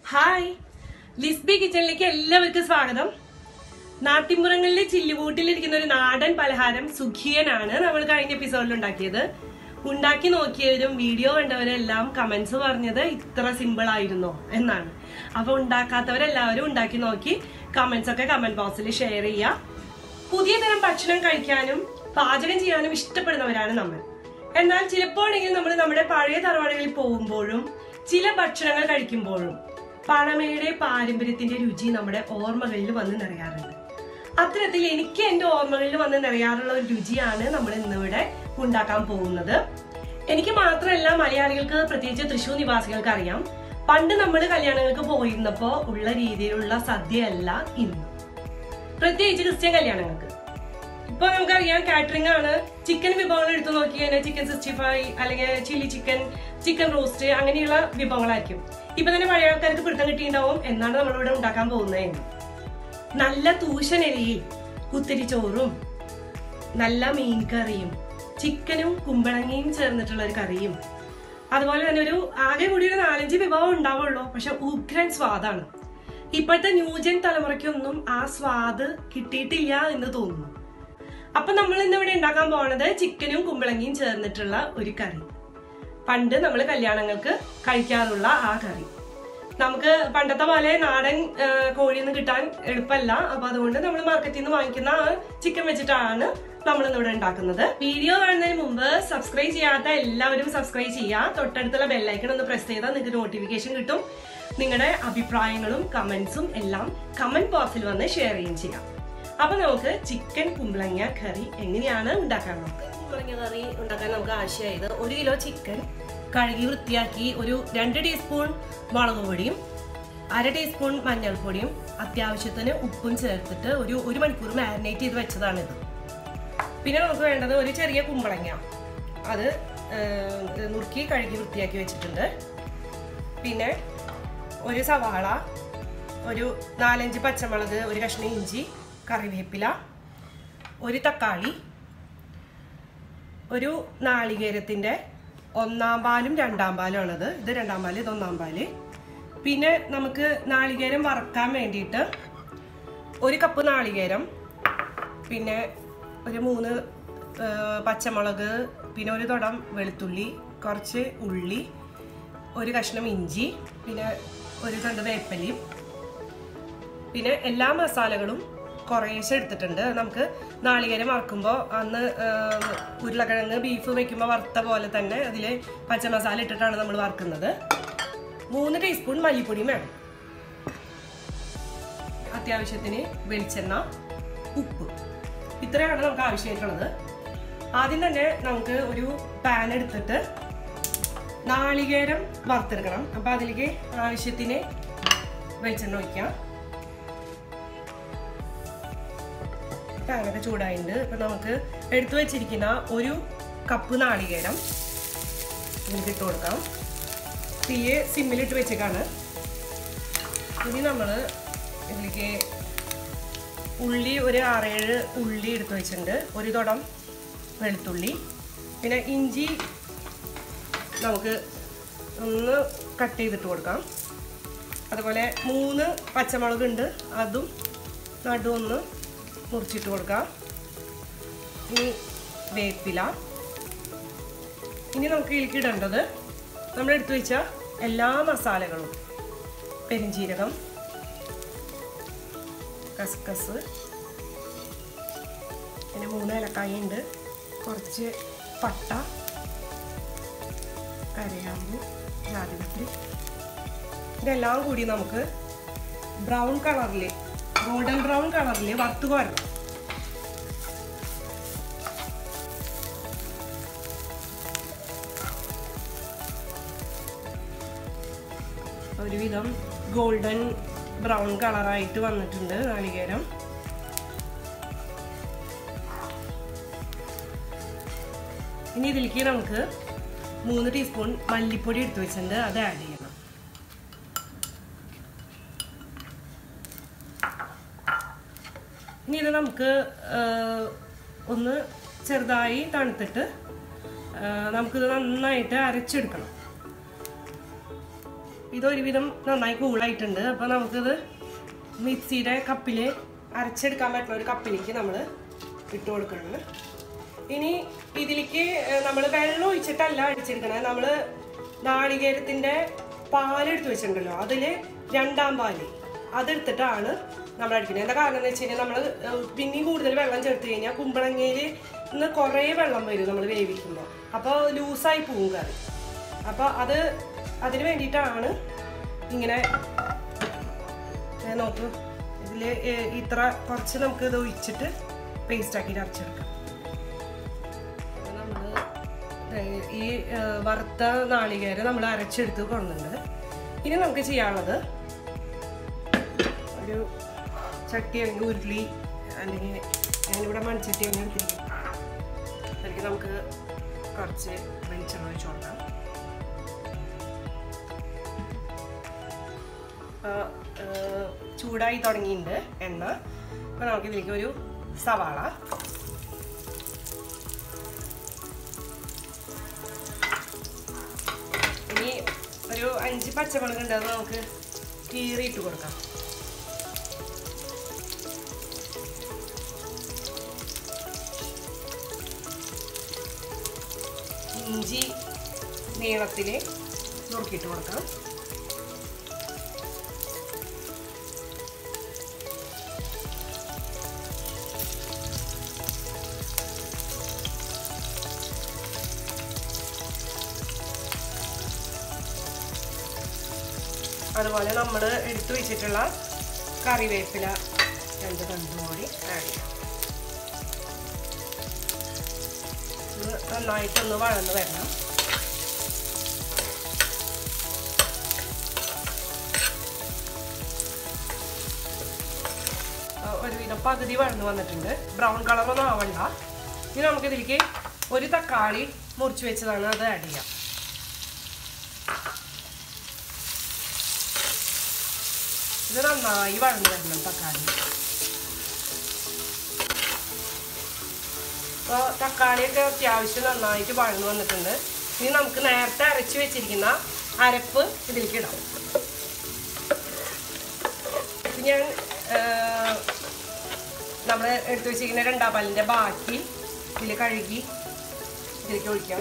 hi ലിസ്ബി കിച്ചണിലേക്ക് എല്ലാവർക്കും സ്വാഗതം നാട്ടിൻപുറങ്ങളിലെ ചില്ലുകൂട്ടിലിരിക്കുന്ന ഒരു നാടൻ പലഹാരം സുഖിയനാണ് നമ്മൾ കഴിഞ്ഞ എപ്പിസോഡിൽ ഉണ്ടാക്കിയത് ഉണ്ടാക്കി നോക്കിയവരും വീഡിയോ കണ്ടവരെല്ലാം കമന്റ്സ് പറഞ്ഞത് ഇത്ര സിമ്പിൾ ആയിരുന്നോ എന്നാണ് അപ്പൊ ഉണ്ടാക്കാത്തവരെല്ലാവരും ഉണ്ടാക്കി നോക്കി കമന്റ്സ് ഒക്കെ കമന്റ് ബോക്സിൽ ഷെയർ ചെയ്യുക പുതിയ തരം ഭക്ഷണം കഴിക്കാനും പാചകം ചെയ്യാനും ഇഷ്ടപ്പെടുന്നവരാണ് നമ്മൾ എന്നാൽ ചിലപ്പോഴെങ്കിലും നമ്മൾ നമ്മുടെ പഴയ തറവാടുകളിൽ പോകുമ്പോഴും ചില ഭക്ഷണങ്ങൾ കഴിക്കുമ്പോഴും പഴമയുടെ പാരമ്പര്യത്തിന്റെ രുചി നമ്മുടെ ഓർമ്മകളിൽ വന്ന് നിറയാറുണ്ട് അത്തരത്തിൽ എനിക്ക് എന്റെ ഓർമ്മകളിൽ വന്ന് നിറയാറുള്ള ഒരു രുചിയാണ് നമ്മൾ ഇന്നിവിടെ ഉണ്ടാക്കാൻ പോകുന്നത് എനിക്ക് മാത്രമല്ല മലയാളികൾക്ക് പ്രത്യേകിച്ച് തൃശ്ശൂർ നിവാസികൾക്ക് അറിയാം പണ്ട് നമ്മൾ കല്യാണങ്ങൾക്ക് പോയിരുന്നപ്പോ ഉള്ള രീതിയിലുള്ള സദ്യയല്ല ഇന്ന് പ്രത്യേകിച്ച് ക്രിസ്ത്യൻ കല്യാണങ്ങൾക്ക് ഇപ്പൊ നമുക്കറിയാം കാറ്ററിംഗ് ആണ് ചിക്കൻ വിഭവങ്ങൾ എടുത്തു നോക്കി കഴിഞ്ഞാൽ ചിക്കൻ സിക്സ്റ്റി ഫൈവ് അല്ലെങ്കിൽ ചില്ലി ചിക്കൻ ചിക്കൻ റോസ്റ്റ് അങ്ങനെയുള്ള വിഭവങ്ങളായിരിക്കും ഇപ്പൊ തന്നെ പഴയ ആൾക്കാർക്ക് പിടുത്തം കിട്ടിയിട്ടുണ്ടാവും എന്നാണ് നമ്മളിവിടെ ഉണ്ടാക്കാൻ പോകുന്നത് നല്ല തൂശനിലയിൽ കുത്തിരിച്ചോറും നല്ല മീൻ കറിയും ചിക്കനും കുമ്പളങ്ങയും ചേർന്നിട്ടുള്ള ഒരു കറിയും അതുപോലെ തന്നെ ഒരു ആകെ കൂടി ഒരു നാലഞ്ച് വിഭവം ഉണ്ടാവുള്ളൂ പക്ഷെ ഉഗ്രൻ സ്വാദാണ് ഇപ്പോഴത്തെ ന്യൂജൻ തലമുറയ്ക്കൊന്നും ആ സ്വാദ് കിട്ടിയിട്ടില്ല എന്ന് തോന്നുന്നു അപ്പൊ നമ്മൾ ഇന്ന് ഇവിടെ ഉണ്ടാക്കാൻ പോകുന്നത് ചിക്കനും കുമ്പളങ്ങയും ചേർന്നിട്ടുള്ള ഒരു കറി പണ്ട് നമ്മൾ കല്യാണങ്ങൾക്ക് കഴിക്കാറുള്ള ആ കറി നമുക്ക് പണ്ടത്തെ പോലെ നാടൻ ആ, കോഴിയൊന്നും കിട്ടാൻ എളുപ്പമല്ല അപ്പൊ അതുകൊണ്ട് നമ്മൾ മാർക്കറ്റിൽ നിന്ന് വാങ്ങിക്കുന്ന ആ ചിക്കൻ വെച്ചിട്ടാണ് നമ്മൾ ഇവിടെ ഉണ്ടാക്കുന്നത് വീഡിയോ കാണുന്നതിന് മുമ്പ് സബ്സ്ക്രൈബ് ചെയ്യാത്ത എല്ലാവരും സബ്സ്ക്രൈബ് ചെയ്യുക തൊട്ടടുത്തുള്ള ബെല്ലൈക്കൺ ഒന്ന് പ്രസ് ചെയ്താൽ നിങ്ങൾക്ക് നോട്ടിഫിക്കേഷൻ കിട്ടും നിങ്ങളുടെ അഭിപ്രായങ്ങളും കമന്റ്സും എല്ലാം കമന്റ് ബോക്സിൽ വന്ന് ഷെയർ ചെയ്യുകയും ചെയ്യാം അപ്പൊ നമുക്ക് ചിക്കൻ കുമ്പളങ്ങ കറി എങ്ങനെയാണ് ഉണ്ടാക്കാൻ നോക്കാം കുമ്പളങ്ങ കറി ഉണ്ടാക്കാൻ നമുക്ക് ആവശ്യമായത് ഒരു കിലോ ചിക്കൻ കഴുകി വൃത്തിയാക്കി ഒരു രണ്ട് ടീസ്പൂൺ മുളക് പൊടിയും അര ടീസ്പൂൺ മഞ്ഞൾപ്പൊടിയും അത്യാവശ്യത്തിന് ഉപ്പും ചേർത്തിട്ട് ഒരു ഒരു മണിക്കൂർ മാരിനേറ്റ് ചെയ്ത് വെച്ചതാണിത് പിന്നെ നമുക്ക് വേണ്ടത് ഒരു ചെറിയ കുമ്പളങ്ങ അത് ഏഹ്, നുറുക്കി കഴുകി വൃത്തിയാക്കി വെച്ചിട്ടുണ്ട് പിന്നെ ഒരു സവാള ഒരു നാലഞ്ച് പച്ചമുളക് ഒരു കഷ്ണം ഇഞ്ചി കറിവേപ്പില ഒരു തക്കാളി ഒരു നാളികേരത്തിൻ്റെ ഒന്നാം പാലും രണ്ടാം പാലും ആണത് ഇത് രണ്ടാം പാല് ഇത് ഒന്നാം പാല് പിന്നെ നമുക്ക് നാളികേരം വറക്കാൻ വേണ്ടിയിട്ട് ഒരു കപ്പ് നാളികേരം പിന്നെ ഒരു മൂന്ന് ആ, പച്ചമുളക് പിന്നെ ഒരു തുടം വെളുത്തുള്ളി കുറച്ച് ഉള്ളി ഒരു കഷ്ണം ഇഞ്ചി പിന്നെ ഒരു തണ്ട് വേപ്പലയും പിന്നെ എല്ലാ മസാലകളും കുറേശ്ശെ എടുത്തിട്ടുണ്ട് നമുക്ക് നാളികേരം വറക്കുമ്പോൾ അന്ന് ആ, ഉരുളക്കിഴങ്ങ് ബീഫ് വെക്കുമ്പോൾ വറുത്ത പോലെ തന്നെ അതിൽ പച്ചമസാല ഇട്ടിട്ടാണ് നമ്മൾ വറുക്കുന്നത് മൂന്ന് ടീസ്പൂൺ മല്ലിപ്പൊടിയും വേണം അത്യാവശ്യത്തിന് വെളിച്ചെണ്ണ ഉപ്പ് ഇത്രയാണ് നമുക്ക് ആവശ്യമായിട്ടുള്ളത് ആദ്യം തന്നെ നമുക്ക് ഒരു പാൻ എടുത്തിട്ട് നാളികേരം വറുത്തെടുക്കണം അപ്പൊ അതിലേക്ക് ആവശ്യത്തിന് വെളിച്ചെണ്ണ ഒഴിക്കാം പാനൊക്കെ ചൂടായിട്ടുണ്ട് ഇപ്പൊ നമുക്ക് എടുത്തു വെച്ചിരിക്കുന്ന ഒരു കപ്പ് നാളികേരം ഇതിലേക്ക് ഇട്ട് കൊടുക്കാം തീയെ സിമ്മിലിട്ട് വെച്ചേക്കാണ് ഇനി നമ്മൾ ഇതിലേക്ക് ഉള്ളി ഒരു ആറേഴ് ഉള്ളി എടുത്ത് വെച്ചിട്ടുണ്ട് ഒരു തുടം വെളുത്തുള്ളി പിന്നെ ഇഞ്ചി നമുക്ക് ഒന്ന് കട്ട് ചെയ്തിട്ട് കൊടുക്കാം അതുപോലെ മൂന്ന് പച്ചമുളക് ഉണ്ട് അതും നടു ഒന്ന് മുറിച്ചിട്ട് കൊടുക്കാം ഇനി വേപ്പില ഇനി നമുക്ക് ഇതിലേക്ക് ഇടേണ്ടത് നമ്മൾ എടുത്തു വെച്ച എല്ലാ മസാലകളും പെരിഞ്ചീരകം കസ്കസ് പിന്നെ മൂന്ന് ഏലക്കായ ഉണ്ട് കുറച്ച് പട്ട കരയാമ്പു ജാതിപത്രി ഇതെല്ലാം കൂടി നമുക്ക് ബ്രൗൺ കളറിൽ ഗോൾഡൻ ബ്രൗൺ കളറിൽ വറുത്ത് കോരണം ഒരുവിധം ഗോൾഡൻ ബ്രൗൺ കളറായിട്ട് വന്നിട്ടുണ്ട് നാളികേരം ഇനി ഇതിലേക്ക് നമുക്ക് മൂന്ന് ടീസ്പൂൺ മല്ലിപ്പൊടി എടുത്തു വെച്ചിട്ടുണ്ട് അത് ആഡ് ചെയ്യണം ഇനി ഇത് നമുക്ക് ആ, ഒന്ന് ചെറുതായി തണുത്തിട്ട് ആ, നമുക്കിത് നന്നായിട്ട് അരച്ചെടുക്കണം ഇതൊരുവിധം നന്നായി കൂളായിട്ടുണ്ട് അപ്പോൾ നമുക്കിത് മിക്സിയുടെ കപ്പിൽ അരച്ചെടുക്കാൻ പറ്റുന്ന ഒരു കപ്പിലേക്ക് നമ്മൾ ഇട്ട് കൊടുക്കണം ഇനി ഇതിലേക്ക് നമ്മൾ വെള്ളം ഒഴിച്ചിട്ടല്ല അടിച്ചെടുക്കണേ നമ്മൾ നാളികേരത്തിൻ്റെ പാലെടുത്ത് വെച്ചിട്ടുണ്ടല്ലോ അതിൽ രണ്ടാം പാല് അതെടുത്തിട്ടാണ് നമ്മൾ അടിക്കുന്നത് എന്താ കാരണം എന്ന് വെച്ച് കഴിഞ്ഞാൽ നമ്മൾ പിന്നെയും കൂടുതൽ വെള്ളം ചേർത്ത് കഴിഞ്ഞാൽ കുമ്പളങ്ങയിൽ നിന്ന് കുറേ വെള്ളം വരും നമ്മൾ വേവിക്കുമ്പോൾ അപ്പോൾ ലൂസായി പോവും കറി അപ്പോൾ അത് അതിന് വേണ്ടിയിട്ടാണ് ഇങ്ങനെ ഏ, നോക്കൂ ഇതിൽ ഇത്ര കുറച്ച് നമുക്ക് ഇത് ഒഴിച്ചിട്ട് പേസ്റ്റ് ആക്കിയിട്ട് അരച്ചെടുക്കാം അപ്പോൾ നമ്മൾ ഈ ഏ, വറുത്ത നാളികേരം നമ്മൾ അരച്ചെടുത്ത് കൊണ്ടുണ്ട് ഇനി നമുക്ക് ചെയ്യാനുള്ളത് ഒരു ചട്ടി അല്ലെങ്കിൽ ഉരുളി അല്ലെങ്കിൽ ഞാനിവിടെ മൺചട്ടി അങ്ങനെ എടുത്തിരിക്കും അതിലേക്ക് നമുക്ക് കുറച്ച് വെളിച്ചെണ്ണ ഒഴിച്ച് കൊടുക്കാം ഇപ്പോൾ ചൂടായി തുടങ്ങിയിട്ടുണ്ട് എണ്ണ അപ്പോൾ നമുക്ക് ഇതിലേക്ക് ഒരു സവാള ഇനി ഒരു അഞ്ച് പച്ചമുളക് ഉണ്ട് അത് നമുക്ക് കീറിയിട്ട് കൊടുക്കാം ഇഞ്ചി നീളത്തിൽ നുറുക്കിയിട്ട് കൊടുക്കാം അതുപോലെ നമ്മൾ എടുത്തു വെച്ചിട്ടുള്ള കറിവേപ്പില രണ്ട് കണ്ടും കൂടി ആഡ് ചെയ്യാം ഇത് നന്നായിട്ടൊന്ന് വഴന്ന് വരണം ആ, ഒരുവിധം പകുതി വഴന്ന് വന്നിട്ടുണ്ട് ബ്രൗൺ കളറൊന്നും ആവണ്ട ഇനി നമുക്കിതിലേക്ക് ഒരു തക്കാളി മുറിച്ച് വെച്ചതാണ് അത് ആഡ് ചെയ്യാം ഇത് നന്നായി വഴന്ന് വരണം തക്കാളി അപ്പോൾ തക്കാളിയൊക്കെ അത്യാവശ്യം നന്നായിട്ട് വഴന്ന് വന്നിട്ടുണ്ട് ഇനി നമുക്ക് നേരത്തെ അരച്ച് വെച്ചിരിക്കുന്ന അരപ്പ് ഇതിലേക്ക് ഇടാം ഇത് ഞാൻ നമ്മൾ എടുത്തു വെച്ചിരിക്കുന്ന രണ്ടാം പാലിൻ്റെ ബാക്കി ഇതിൽ കഴുകി ഇതിലേക്ക് ഒഴിക്കാം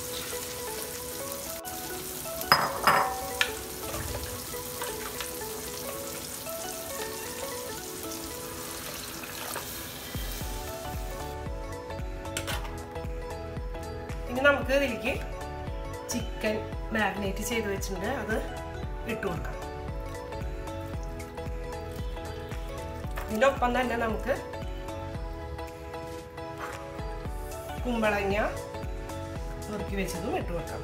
ഇനി നമുക്ക് ഇതിലേക്ക് ചിക്കൻ മാരിനേറ്റ് ചെയ്ത് വെച്ചിട്ടുണ്ട് അത് ഇട്ട് കൊടുക്കാം ഇതിൻ്റെ ഒപ്പം തന്നെ നമുക്ക് കുമ്പളങ്ങ നുറുക്കി വെച്ചതും ഇട്ട് കൊടുക്കാം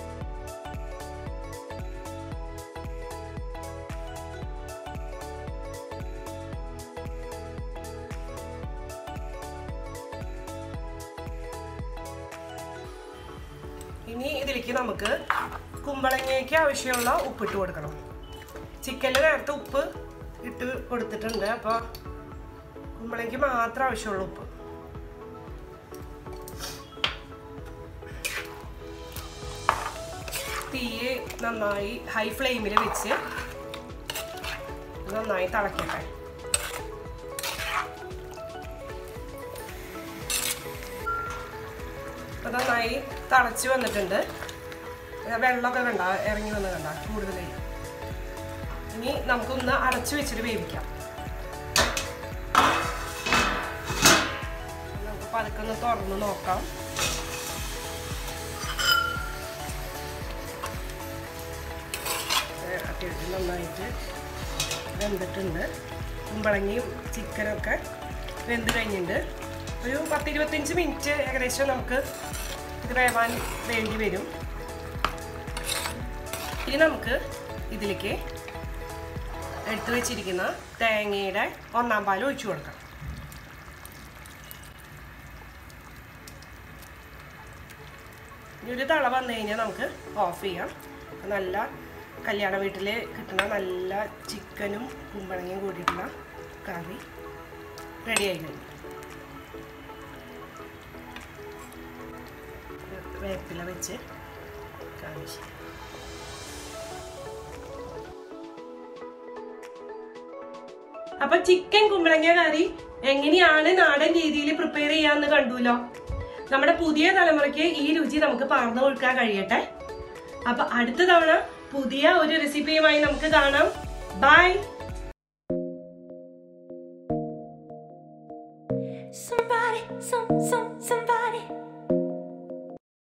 ഇനി ഇതിലേക്ക് നമുക്ക് കുമ്പളങ്ങയ്ക്ക് ആവശ്യമുള്ള ഉപ്പിട്ട് കൊടുക്കണം ചിക്കനിൽ നേരത്തെ ഉപ്പ് ഇട്ട് കൊടുത്തിട്ടുണ്ട് അപ്പോൾ കുമ്പളങ്ങയ്ക്ക് മാത്രം ആവശ്യമുള്ള ഉപ്പ് തീ നന്നായി ഹൈ ഫ്ലെയിമിൽ വെച്ച് നന്നായി തിളക്കട്ടെ ഇപ്പൊ നന്നായി തിളച്ച് വന്നിട്ടുണ്ട് വെള്ളമൊക്കെ കണ്ട ഇറങ്ങി വന്ന് കണ്ട കൂടുതലായി ഇനി നമുക്കൊന്ന് അടച്ചു വെച്ചിട്ട് വേവിക്കാം നമുക്ക് പതുക്കെ ഒന്ന് തുറന്ന് നോക്കാം ഏ, അത്യാവശ്യം നന്നായിട്ട് വെന്തിട്ടുണ്ട് കുമ്പളങ്ങിയും ചിക്കനൊക്കെ വെന്ത് കഴിഞ്ഞിട്ടുണ്ട് ഒരു പത്തിരുപത്തഞ്ച് മിനിറ്റ് ഏകദേശം നമുക്ക് ഇത് വേവാൻ വേണ്ടി വരും ഇനി നമുക്ക് ഇതിലേക്ക് എടുത്തു വെച്ചിരിക്കുന്ന തേങ്ങയുടെ ഒന്നാം പാൽ ഒഴിച്ചു കൊടുക്കാം ഇനി ഒരു തള വന്നു കഴിഞ്ഞാൽ നമുക്ക് ഓഫ് ചെയ്യാം നല്ല കല്യാണ വീട്ടിൽ കിട്ടുന്ന നല്ല ചിക്കനും കുമ്പളങ്ങയും കൂടിയിട്ടുള്ള കറി റെഡി ആയി കഴിഞ്ഞു വേപ്പില വെച്ച് കാണിച്ചു അപ്പൊ ചിക്കൻ കുമ്പളങ്ങ കറി എങ്ങനെയാണ് നാടൻ രീതിയിൽ പ്രിപ്പയർ ചെയ്യാന്ന് കണ്ടുല്ലോ നമ്മുടെ പുതിയ തലമുറയ്ക്ക് ഈ രുചി നമുക്ക് പകർന്നു കൊടുക്കാൻ കഴിയട്ടെ അപ്പൊ അടുത്ത തവണ പുതിയ ഒരു റെസിപ്പിയുമായി നമുക്ക് കാണാം ബൈ Somebody, some, some,